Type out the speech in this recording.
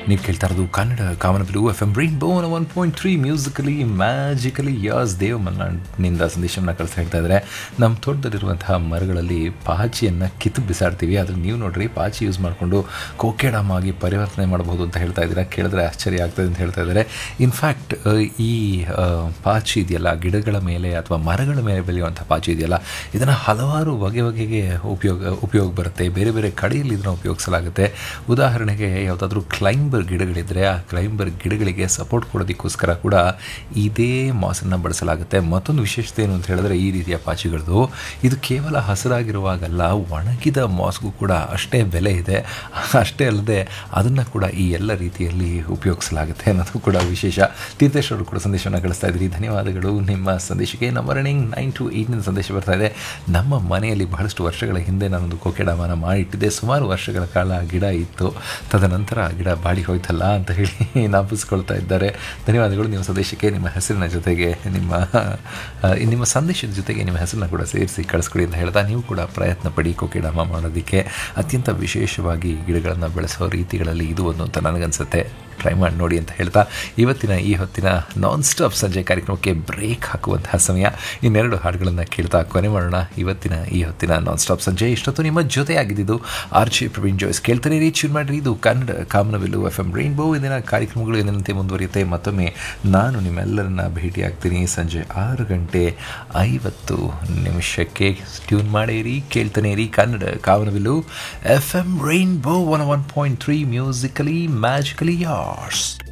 ನೀವು ಕೇಳ್ತಾ ಇರೋದು Kannada Kamanabillu F M rainbow one point three musically magically yours Dev ಮಲ್ನಾಡ್ನಿಂದ ಸಂದೇಶವನ್ನು ಕಳಿಸ್ತಾ ಹೇಳ್ತಾ ಇದ್ದಾರೆ ನಮ್ಮ ತೋಟದಲ್ಲಿರುವಂತಹ ಮರಗಳಲ್ಲಿ ಪಾಚಿಯನ್ನು ಕಿತ್ತು ಬಿಸಾಡ್ತೀವಿ ಆದರೆ ನೀವು ನೋಡ್ರಿ ಪಾಚಿ ಯೂಸ್ ಮಾಡಿಕೊಂಡು ಕೋಕೆಡಾಮ್ ಆಗಿ ಪರಿವರ್ತನೆ ಮಾಡಬಹುದು ಅಂತ ಹೇಳ್ತಾ ಇದ್ದೀರಾ ಕೇಳಿದ್ರೆ ಆಶ್ಚರ್ಯ ಆಗ್ತದೆ ಅಂತ ಹೇಳ್ತಾ ಇದ್ದಾರೆ ಇನ್ಫ್ಯಾಕ್ಟ್ ಈ ಆ, ಪಾಚಿ ಇದೆಯಲ್ಲ ಗಿಡಗಳ ಮೇಲೆ ಅಥವಾ ಮರಗಳ ಮೇಲೆ ಬೆಳೆಯುವಂಥ ಪಾಚಿ ಇದೆಯಲ್ಲ ಇದನ್ನು ಹಲವಾರು ಬಗೆ ಬಗೆಗೆ ಉಪಯೋಗ ಉಪಯೋಗ ಬರುತ್ತೆ ಬೇರೆ ಬೇರೆ ಕಡೆಯಲ್ಲಿ ಇದನ್ನು ಉಪಯೋಗಿಸಲಾಗುತ್ತೆ ಉದಾಹರಣೆಗೆ ಯಾವುದಾದ್ರೂ ಕ್ಲೈಂಬರ್ ಗಿಡಗಳಿದ್ದರೆ ಆ ಕ್ಲೈಂಬರ್ ಗಿಡಗಳಿಗೆ ಸಪೋರ್ಟ್ ಕೊಡೋದಕ್ಕೋಸ್ಕರ ಕೂಡ ಇದೇ ಮಾಸನ್ನು ಬಳಸಲಾಗುತ್ತೆ ಮತ್ತೊಂದು ವಿಶೇಷತೆ ಏನು ಅಂತ ಹೇಳಿದ್ರೆ ಈ ರೀತಿಯ ಪಾಚಿಗಳದು ಇದು ಕೇವಲ ಹಸಿರಾಗಿರುವಾಗಲ್ಲ ಒಣಗಿದ ಮಾಸ್ಗೂ ಕೂಡ ಅಷ್ಟೇ ಬೆಲೆ ಇದೆ ಅಷ್ಟೇ ಅಲ್ಲದೆ ಅದನ್ನು ಕೂಡ ಈ ಎಲ್ಲ ರೀತಿಯಲ್ಲಿ ಉಪಯೋಗಿಸಲಾಗುತ್ತೆ ಅನ್ನೋದು ಕೂಡ ವಿಶೇಷ ತೀರ್ಥೇಶ್ವರರು ಕೂಡ ಸಂದೇಶವನ್ನು ಕಳಿಸ್ತಾ ಇದ್ದೀರಿ ಧನ್ಯವಾದಗಳು ನಿಮ್ಮ ಸಂದೇಶಕ್ಕೆ ನಮ್ಮ ರನ್ನಿಂಗ್ ನೈನ್ ಟು ಏಯ್ಟ್ನಿಂದ ಸಂದೇಶ ಬರ್ತಾ ಇದೆ ನಮ್ಮ ಮನೆಯಲ್ಲಿ ಬಹಳಷ್ಟು ವರ್ಷಗಳ ಹಿಂದೆ ನಾನೊಂದು ಕೋಕೆಡಾಮನ ಮಾಡಿಟ್ಟಿದ್ದೆ ಸುಮಾರು ವರ್ಷಗಳ ಕಾಲ ಆ ಗಿಡ ಇತ್ತು ತದನಂತರ ಆ ಗಿಡ ಬಾಡಿ ಹೋಯ್ತಲ್ಲ ಅಂತ ಹೇಳಿ ನಾಪಿಸ್ಕೊಳ್ತಾ ಇದ್ದಾರೆ ಧನ್ಯವಾದಗಳು ನಿಮ್ಮ ಸಂದೇಶಕ್ಕೆ ನಿಮ್ಮ ಹೆಸರಿನ ಜೊತೆಗೆ ನಿಮ್ಮ ಆ, ನಿಮ್ಮ ಸಂದೇಶದ ಜೊತೆಗೆ ನಿಮ್ಮ ಹೆಸರನ್ನ ಕೂಡ ಸೇರಿಸಿ ಕಳಿಸ್ಕೊಡಿ ಅಂತ ಹೇಳ್ತಾ ನೀವು ಕೂಡ ಪ್ರಯತ್ನ ಪಡಿ ಕೋಕೆಡಾಮ ಮಾಡೋದಕ್ಕೆ ಅತ್ಯಂತ ವಿಶೇಷವಾಗಿ ಗಿಡಗಳನ್ನು ಬೆಳೆಸೋ ರೀತಿಗಳಲ್ಲಿ ಇದು ಒಂದು ಅಂತ ನನಗನ್ಸುತ್ತೆ ಟ್ರೈ ಮಾಡಿ ನೋಡಿ ಅಂತ ಹೇಳ್ತಾ ಇವತ್ತಿನ ಈ ಹೊತ್ತಿನ ನಾನ್ ಸ್ಟಾಪ್ ಸಂಜೆ ಕಾರ್ಯಕ್ರಮಕ್ಕೆ ಬ್ರೇಕ್ ಹಾಕುವಂತಹ ಸಮಯ ಇನ್ನೆರಡು ಹಾಡುಗಳನ್ನು ಕೇಳ್ತಾ ಕೊನೆ ಮಾಡೋಣ ಇವತ್ತಿನ ಈ ಹೊತ್ತಿನ ನಾನ್ ಸ್ಟಾಪ್ ಸಂಜೆ ಇಷ್ಟೊತ್ತು ನಿಮ್ಮ ಜೊತೆ ಆಗಿದ್ದು ಆರ್ ಜೆ ಪ್ರವೀಣ್ ಜೋಯ್ಸ್ ಕೇಳ್ತಾನೆ ರೀ ಟ್ಯೂನ್ ಮಾಡಿರಿ ಇದು ಕನ್ನಡ ಕಾಮನವೆಲ್ಲು ಎಫ್ ಎಂ ರೈನ್ಬೋ ಇಂದಿನ ಕಾರ್ಯಕ್ರಮಗಳು ಎಂದಿನಂತೆ ಮುಂದುವರಿಯುತ್ತೆ ಮತ್ತೊಮ್ಮೆ ನಾನು ನಿಮ್ಮೆಲ್ಲರನ್ನ ಭೇಟಿ ಆಗ್ತೀನಿ ಸಂಜೆ ಆರು ಗಂಟೆ ಐವತ್ತು ನಿಮಿಷಕ್ಕೆ ಟ್ಯೂನ್ ಮಾಡಿರಿ ಕೇಳ್ತಾನೆ ರೀ Kannada Kamanabillu F M rainbow one one point three musically magically ಯಾರ್ಸ್